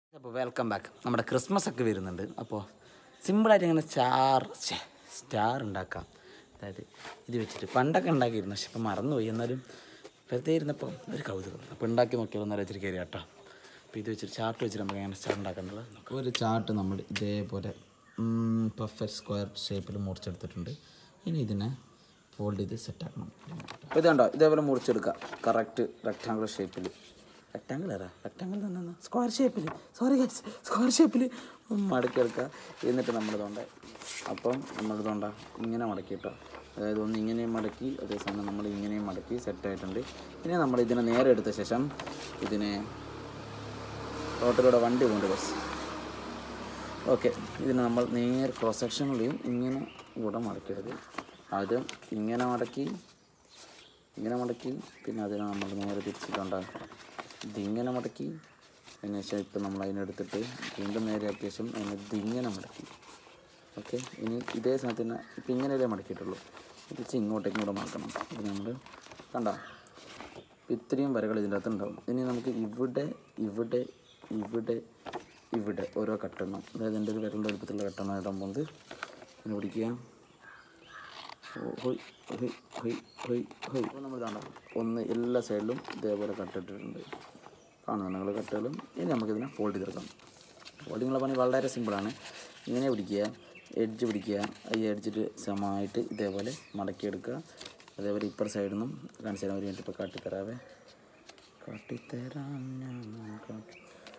അപ്പോൾ welcome back നമ്മുടെ Christmas ഒക്കെ വരുന്നുണ്ട് അപ്പോൾ സിമ്പിളായിട്ട് ഇങ്ങനെ സ്റ്റാർ സ്റ്റാർ ഉണ്ടാക്കാം അതായത് ഇത് വെച്ചിട്ട് പണ്ടൊക്കെ ഉണ്ടാക്കിയിരുന്നു പക്ഷെ ഇപ്പം മറന്നുപോയി എന്നാലും വെറുതെ ഇരുന്നപ്പോൾ ഒരു കൗതുകം അപ്പോൾ ഉണ്ടാക്കി നോക്കിയാൽ ഒന്നര വെച്ചിട്ട് കയറി കേട്ടോ അപ്പോൾ ഇത് വെച്ചിട്ട് ചാർട്ട് വെച്ചിട്ട് നമുക്ക് എങ്ങനെ സ്റ്റാർ ഉണ്ടാക്കേണ്ടത് നോക്കാം ഒരു ചാർട്ട് നമ്മൾ ഇതേപോലെ പെർഫെക്റ്റ് സ്ക്വയർ ഷേപ്പിൽ മുറിച്ചെടുത്തിട്ടുണ്ട് ഇനി ഇതിനെ ഫോൾഡ് ചെയ്ത് സെറ്റാക്കണം അപ്പോൾ ഇതുണ്ടോ ഇതേപോലെ മുറിച്ചെടുക്കുക കറക്റ്റ് റെക്റ്റാങ്കുലർ ഷേപ്പിൽ റെക്റ്റാങ്കിൾ ഏതാ റെക്റ്റാങ്കിൾ തന്നെ സ്ക്വയർ ഷേപ്പിൽ സോറി ഗൈസ് സ്ക്വയർ ഷേപ്പിൽ മടക്കിയെടുക്കുക എന്നിട്ട് നമ്മളിതുണ്ട് അപ്പം നമ്മളിതുണ്ട ഇങ്ങനെ മടക്കിയിട്ടോ അതായത് ഒന്ന് ഇങ്ങനെയും മടക്കി അതേസമയം നമ്മൾ ഇങ്ങനെയും മടക്കി സെറ്റായിട്ടുണ്ട് ഇനി നമ്മൾ ഇതിനെ നേരെ എടുത്ത ശേഷം ഇതിനെ റോട്ടിലൂടെ വണ്ടി കൊണ്ട് ബസ് ഓക്കെ ഇതിനെ നമ്മൾ നേർ ക്രോസ് സെക്ഷനിലെയും ഇങ്ങനെ ഇവിടെ മടക്കിയത് ആദ്യം ഇങ്ങനെ മടക്കി ഇങ്ങനെ മടക്കി പിന്നെ അതിനെ നമ്മൾ നേരെ തിരിച്ചിട്ടുണ്ടാകും ഇതിങ്ങനെ മടക്കി അതിന് ശേഷം ഇപ്പം നമ്മൾ അതിനെടുത്തിട്ട് വീണ്ടും നേരെ ആക്കിയ ശേഷം അതിനെ ഇതിങ്ങനെ മടക്കി ഓക്കെ ഇനി ഇതേ സമയത്ത് തന്നെ ഇപ്പം ഇങ്ങനെയല്ലേ മടക്കിയിട്ടുള്ളൂ തിരിച്ച് ഇങ്ങോട്ടേക്കും കൂടെ മടക്കണം അപ്പോൾ നമ്മൾ കണ്ട ഇത്രയും വരകൾ ഇതിൻ്റെ അകത്ത് ഉണ്ടാവും ഇനി നമുക്ക് ഇവിടെ ഇവിടെ ഇവിടെ ഇവിടെ ഓരോ കട്ടെണ്ണം അതായത് എൻ്റെ ഒരു വിരലിൻ്റെ വലുപ്പത്തിലുള്ള കട്ടെണ്ണം ഇടാൻ പോകുന്നത് ഇതിനെ പിടിക്കുക ഓ, ഹൊയ് ഹൊയ് ഹൊയ് ഹൊയ് ഹൊയ് അപ്പോൾ നമ്മൾ ഇതാണ് ഒന്ന് എല്ലാ സൈഡിലും ഇതേപോലെ കട്ടിട്ടിട്ടുണ്ട് കാണുന്നുണ്ട് നിങ്ങൾ കട്ടുകളും ഇനി നമുക്കിതിനെ ഫോൾഡ് ചെയ്തെടുക്കാം ഫോൾഡിങ്ങുള്ള പണി വളരെ സിമ്പിളാണ് ഇങ്ങനെ പിടിക്കുക എഡ്ജ് പിടിക്കുക ഈ എഡ്ജിൽ സമമായിട്ട് ഇതേപോലെ മടക്കിയെടുക്കുക അതേപോലെ ഇപ്പുറ സൈഡിൽ നിന്നും കാണിച്ചു തരാൻ ഒരു മിനിറ്റ് ഇപ്പോൾ കാട്ടിത്തരാവേ കാട്ടിത്തരാം ഞാൻ കാട്ടി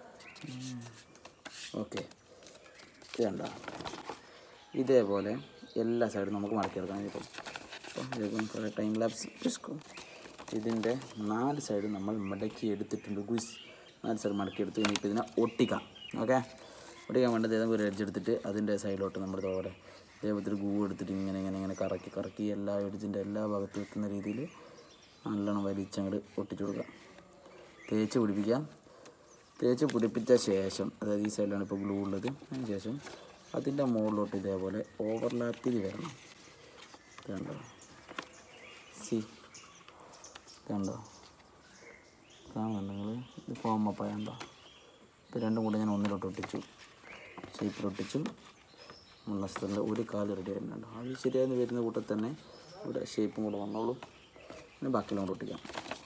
ഓക്കെ ഇതുണ്ടോ ഇതേപോലെ എല്ലാ സൈഡും നമുക്ക് മടക്കിയെടുക്കണം ഇതിപ്പം അപ്പം ഇതിപ്പം കുറേ ടൈം ലാപ്സ് ഡിസ്കോ ഇതിൻ്റെ നാല് സൈഡും നമ്മൾ മടക്കി എടുത്തിട്ടുണ്ട് ഗുസ് നാല് സൈഡ് മടക്കി എടുത്ത് ഇനിയിപ്പോൾ ഇതിനെ ഒട്ടിക്കാം ഓക്കെ ഒട്ടിക്കാൻ വേണ്ടത് ഏതെങ്കിലും ഒരു എഡ്ജ് എടുത്തിട്ട് അതിൻ്റെ സൈഡിലോട്ട് നമ്മൾ ഇതോടെ ഇതേപോലത്തെ ഒരു ഗൂ എടുത്തിട്ട് ഇങ്ങനെ ഇങ്ങനെ ഇങ്ങനെ കറക്കി കറക്കി എല്ലാ എഡ്ജിൻ്റെ എല്ലാ ഭാഗത്തും എത്തുന്ന രീതിയിൽ നല്ലോണം വലിച്ചങ്ങോട്ട് ഒട്ടിച്ചു കൊടുക്കുക തേച്ച് പിടിപ്പിക്കാം തേച്ച് പിടിപ്പിച്ച ശേഷം അതായത് ഈ സൈഡിലാണ് ഇപ്പോൾ ഗ്ലൂ ഉള്ളത് അതിന് ശേഷം അതിൻ്റെ മുകളിലോട്ട് ഇതേപോലെ ഓവർലാപ്പ് ചെയ്ത് വരണം ഇതുണ്ടോ സി ഇതുണ്ടോ കാണുന്നുണ്ടോ നിങ്ങൾ ഇത് ഫോമപ്പായ ഉണ്ടോ ഇത് രണ്ടും കൂടെ ഞാൻ ഒന്നിലോട്ട് ഒട്ടിച്ചു ഷേപ്പിൽ ഒട്ടിച്ചു മുള്ളസ്ഥലിൻ്റെ ഒരു കാല് റെഡി ആയിരുന്നുണ്ടോ അത് ശരിയായി വരുന്ന കൂട്ടത്തിൽ തന്നെ ഇവിടെ ഷേപ്പും കൂടെ വന്നോളൂ പിന്നെ ബാക്കിയെല്ലാം കൂടെ ഒട്ടിക്കാം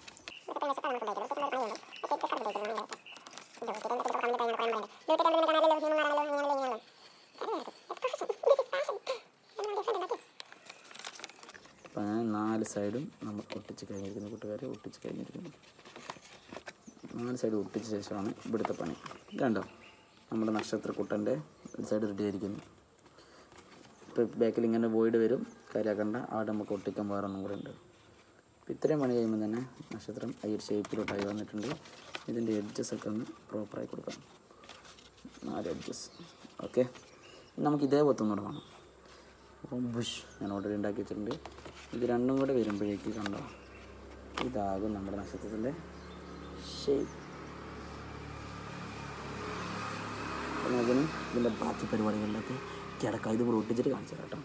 അപ്പം അങ്ങനെ നാല് സൈഡും നമ്മൾ ഒട്ടിച്ച് കഴിഞ്ഞിരിക്കുന്നു കൂട്ടുകാരെ ഒട്ടിച്ച് കഴിഞ്ഞിരിക്കുന്നു നാല് സൈഡ് ഒട്ടിച്ച ശേഷമാണ് ഇവിടുത്തെ പണി കണ്ടോ നമ്മുടെ നക്ഷത്രക്കുട്ടൻ്റെ ഒരു സൈഡ് റെഡി ആയിരിക്കുന്നു ഇപ്പോൾ ബാക്കിൽ ഇങ്ങനെ വോയിഡ് വരും കാര്യമാക്കണ്ട അവിടെ നമുക്ക് ഒട്ടിക്കാൻ വേറെ ഒന്നും കൂടെ ഉണ്ട് അപ്പോൾ ഇത്രയും പണി കഴിയുമ്പോൾ തന്നെ നക്ഷത്രം ഈ ഒരു ഷേപ്പിലോട്ടായി വന്നിട്ടുണ്ട് ഇതിൻ്റെ എഡ്ജസ് ഒക്കെ ഒന്ന് പ്രോപ്പറായി കൊടുക്കാം നാല് എഡ്ജസ് ഓക്കെ നമുക്ക് ഇതേപോലത്തെ ഒന്നുകൂടെ വേണം അപ്പം ബുഷ് ഞാൻ ഓൾറെഡി ഉണ്ടാക്കി വെച്ചിട്ടുണ്ട് ഇത് രണ്ടും കൂടെ വരുമ്പോഴേക്ക് കണ്ടോ ഇതാകും നമ്മുടെ നക്ഷത്രത്തിൻ്റെ ഷേപ്പ് അപ്പോൾ നമുക്കിനി ഇതിൻ്റെ ബാക്കി പരിപാടികളിലൊക്കെ കിടക്കാം ഇത് കൂടെ ഒട്ടിച്ചിട്ട് കാണിച്ചു തരാം കേട്ടോ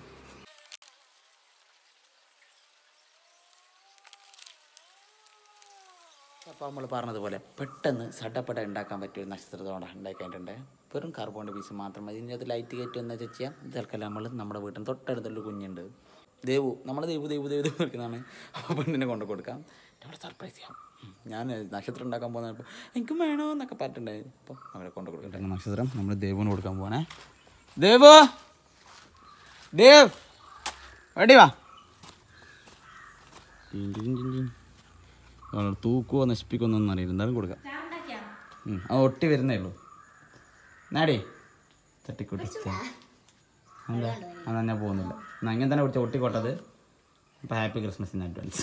അപ്പോൾ നമ്മൾ പറഞ്ഞതുപോലെ പെട്ടെന്ന് സഡപ്പട ഉണ്ടാക്കാൻ പറ്റിയ ഒരു നക്ഷത്രത്തോടെ ഉണ്ടാക്കിയിട്ടുണ്ട് വെറും കാർബോണിൻ്റെ പീസ് മാത്രം മതി ഇനി അത് ലൈറ്റ് കയറ്റി എന്ന് വെച്ചാൽ ചെയ്യാം ഇതൊക്കെ നമ്മൾ നമ്മുടെ വീട്ടിൽ തൊട്ടടുത്തുള്ള കുഞ്ഞുണ്ട് ദേവു നമ്മൾ ദേവു ദേവു ദേവു ദേവു വിളിക്കുന്നതാണ് അപ്പോൾ പെണ്ണിനെ കൊണ്ട് കൊടുക്കാം അവിടെ സർപ്രൈസ് ചെയ്യാം ഉം. ഞാൻ നക്ഷത്രം ഉണ്ടാക്കാൻ പോകുന്നപ്പോൾ എനിക്ക് വേണോ എന്നൊക്കെ പറഞ്ഞിട്ടുണ്ടായി അപ്പോൾ അവരെ കൊണ്ട് കൊടുക്കട്ടെ നക്ഷത്രം നമ്മൾ ദേവുവിന് കൊടുക്കാൻ പോകണേ ദേവു ദേവ് എടി വാ ടിൻ ടിൻ ടിൻ ടിൻ. അവളോട് തൂക്കുവോ നശിപ്പിക്കുമോ എന്നൊന്നും അറിയില്ല എന്തായാലും കൊടുക്കാം ഉം, അത് ഒട്ടി വരുന്നേ ഉള്ളൂ നാടി തട്ടിക്കൂട്ടി എന്താ അതാ ഞാൻ പോകുന്നില്ല എന്നാ ഇങ്ങനെ തന്നെ പിടിച്ച ഒട്ടിക്കോട്ടത് അപ്പം ഹാപ്പി ക്രിസ്മസ് ഇൻ അഡ്വാൻസ്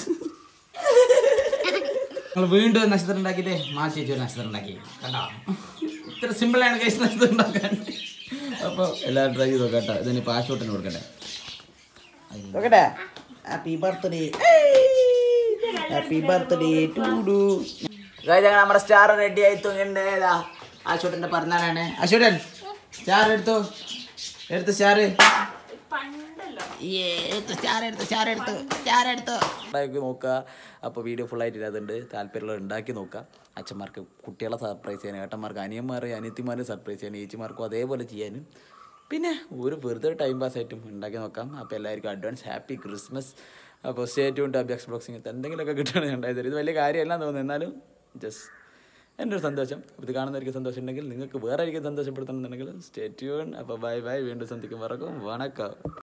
നിങ്ങൾ വീണ്ടും ഒരു നക്ഷത്രം ഉണ്ടാക്കിയിട്ടേ മാറ്റി വെച്ചു ഒരു നക്ഷത്രം ഉണ്ടാക്കി കണ്ടോ ഇത്ര സിമ്പിളാണ് കഴിച്ച് നക്ഷത്രം ഉണ്ടാക്കാൻ അപ്പോൾ എല്ലാവരും ട്രൈ ചെയ്ത് നോക്കട്ടോ ഇതിന് പാസ്പോർട്ടിന് കൊടുക്കട്ടെ നോക്കട്ടെ happy birthday happy birthday to do നമ്മുടെ സ്റ്റാർ റെഡി ആയി തൂങ്ങണ്ടേതാ ആശോട്ടൻ്റെ പറഞ്ഞാലാണ് ആശോട്ടൻ സ്റ്റാർ എടുത്തോ എടുത്ത സ്റ്റാർ ഉണ്ടാക്കി നോക്കുക അപ്പോൾ വീഡിയോ ഫുള്ളായിട്ട് ഇല്ലാതുണ്ട് താല്പര്യമുള്ള ഉണ്ടാക്കി നോക്കുക അച്ഛന്മാർക്ക് കുട്ടികളെ സർപ്രൈസ് ചെയ്യാനും ഏട്ടന്മാർക്ക് അനിയന്മാർ അനിയത്തിമാർ സർപ്രൈസ് ചെയ്യാനും ഏച്ചിമാർക്കും അതേപോലെ ചെയ്യാനും പിന്നെ ഒരു വെറുതെ ടൈം പാസ് ആയിട്ടും ഉണ്ടാക്കി നോക്കാം അപ്പോൾ എല്ലാവർക്കും അഡ്വാൻസ് ഹാപ്പി ക്രിസ്മസ് അപ്പോൾ സ്റ്റേ ട്യൂൺ ടു അബ്യാക്സ് ബ്ലോഗ്സിങ് എന്തെങ്കിലുമൊക്കെ കിട്ടുകയാണെങ്കിൽ ഉണ്ടായി തരും ഇത് വലിയ കാര്യമല്ല തോന്നുന്നു എന്നാലും ജസ്റ്റ് എൻ്റെ ഒരു സന്തോഷം ഇത് കാണുന്നവർക്ക് സന്തോഷം ഉണ്ടെങ്കിൽ നിങ്ങൾക്ക് വേറെ ആയിരിക്കും സന്തോഷപ്പെടുത്തണമെന്നുണ്ടെങ്കിൽ സ്റ്റേ ട്യൂൺ അപ്പോൾ ബൈ ബൈ വീണ്ടും സന്ധിക്കും പറക്കും വണക്കം